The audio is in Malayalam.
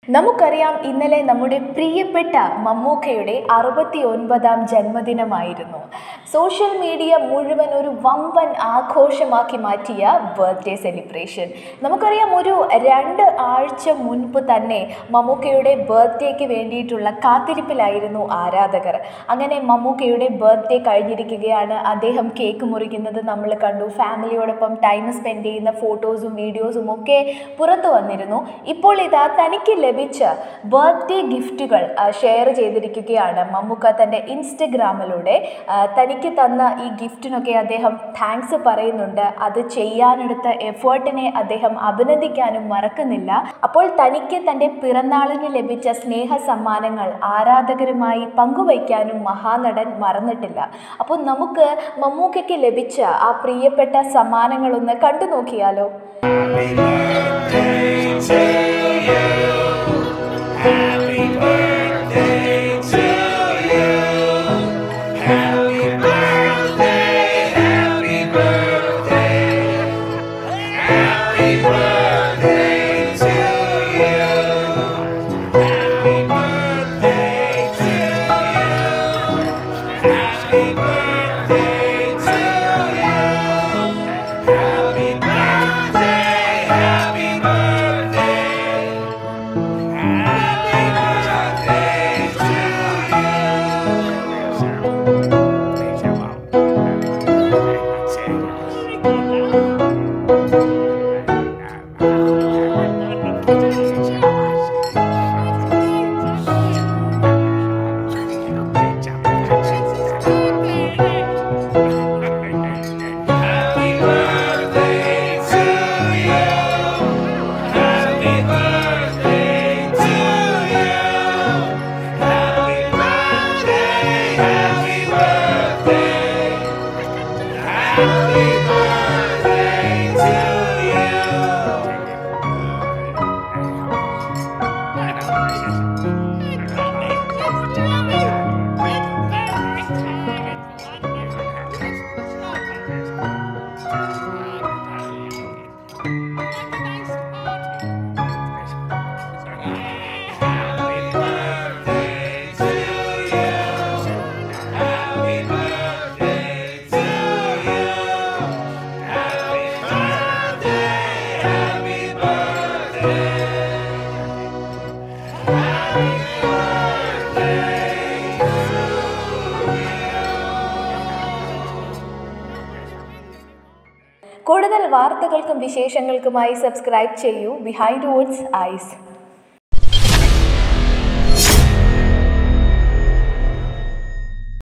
നമുക്കറിയാം ഇന്നലെ നമ്മുടെ പ്രിയപ്പെട്ട മമ്മൂക്കയുടെ അറുപത്തി ഒൻപതാം ജന്മദിനമായിരുന്നു സോഷ്യൽ മീഡിയ മുഴുവൻ ഒരു വമ്പൻ ആഘോഷമാക്കി മാറ്റിയ ബർത്ത്ഡേ സെലിബ്രേഷൻ നമുക്കറിയാം ഒരു രണ്ട് ആഴ്ച മുൻപ് തന്നെ മമ്മൂക്കയുടെ ബർത്ത്ഡേക്ക് വേണ്ടിയിട്ടുള്ള കാത്തിരിപ്പിലായിരുന്നു ആരാധകർ അങ്ങനെ മമ്മൂക്കയുടെ ബർത്ത്ഡേ കഴിഞ്ഞിരിക്കുകയാണ് അദ്ദേഹം കേക്ക് മുറിക്കുന്നത് നമ്മൾ കണ്ടു ഫാമിലിയോടൊപ്പം ടൈം സ്പെൻഡ് ചെയ്യുന്ന ഫോട്ടോസും വീഡിയോസും ഒക്കെ പുറത്തു വന്നിരുന്നു ഇപ്പോൾ ഇതാ തനിക്ക് ലഭിച്ച ബർത്ത്ഡേ ഗിഫ്റ്റുകൾ ഷെയർ ചെയ്തിരിക്കുകയാണ് മമ്മൂക്ക തൻ്റെ ഇൻസ്റ്റഗ്രാമിലൂടെ ആ, തനിക്ക് തന്ന ഈ ഗിഫ്റ്റിനൊക്കെ അദ്ദേഹം താങ്ക്സ് പറയുന്നുണ്ട് അത് ചെയ്യാനെടുത്ത എഫേർട്ടിനെ അദ്ദേഹം അഭിനന്ദിക്കാനും മറക്കുന്നില്ല അപ്പോൾ തനിക്ക് തൻ്റെ പിറന്നാളിന് ലഭിച്ച സ്നേഹ സമ്മാനങ്ങൾ ആരാധകരുമായി പങ്കുവയ്ക്കാനും മഹാനടൻ മറന്നിട്ടില്ല അപ്പോൾ നമുക്ക് മമ്മൂക്കയ്ക്ക് ലഭിച്ച ആ പ്രിയപ്പെട്ട സമ്മാനങ്ങളൊന്ന് കണ്ടു നോക്കിയാലോ Happy birthday to you. Happy birthday, happy birthday. Happy birthday to you. Happy birthday to you. Happy birthday to you. Happy birthday, happy birthday. Happy birthday to you. Happy birthday to you. Happy birthday, happy birthday. Happy birthday to Happy birthday to you. Happy birthday to you. Happy birthday, happy birthday. Happy birthday കൂടുതൽ വാർത്തകൾക്കും വിശേഷങ്ങൾക്കുമായി സബ്സ്ക്രൈബ് ചെയ്യൂ ബിഹൈൻഡ് വുഡ്സ് ഐസ്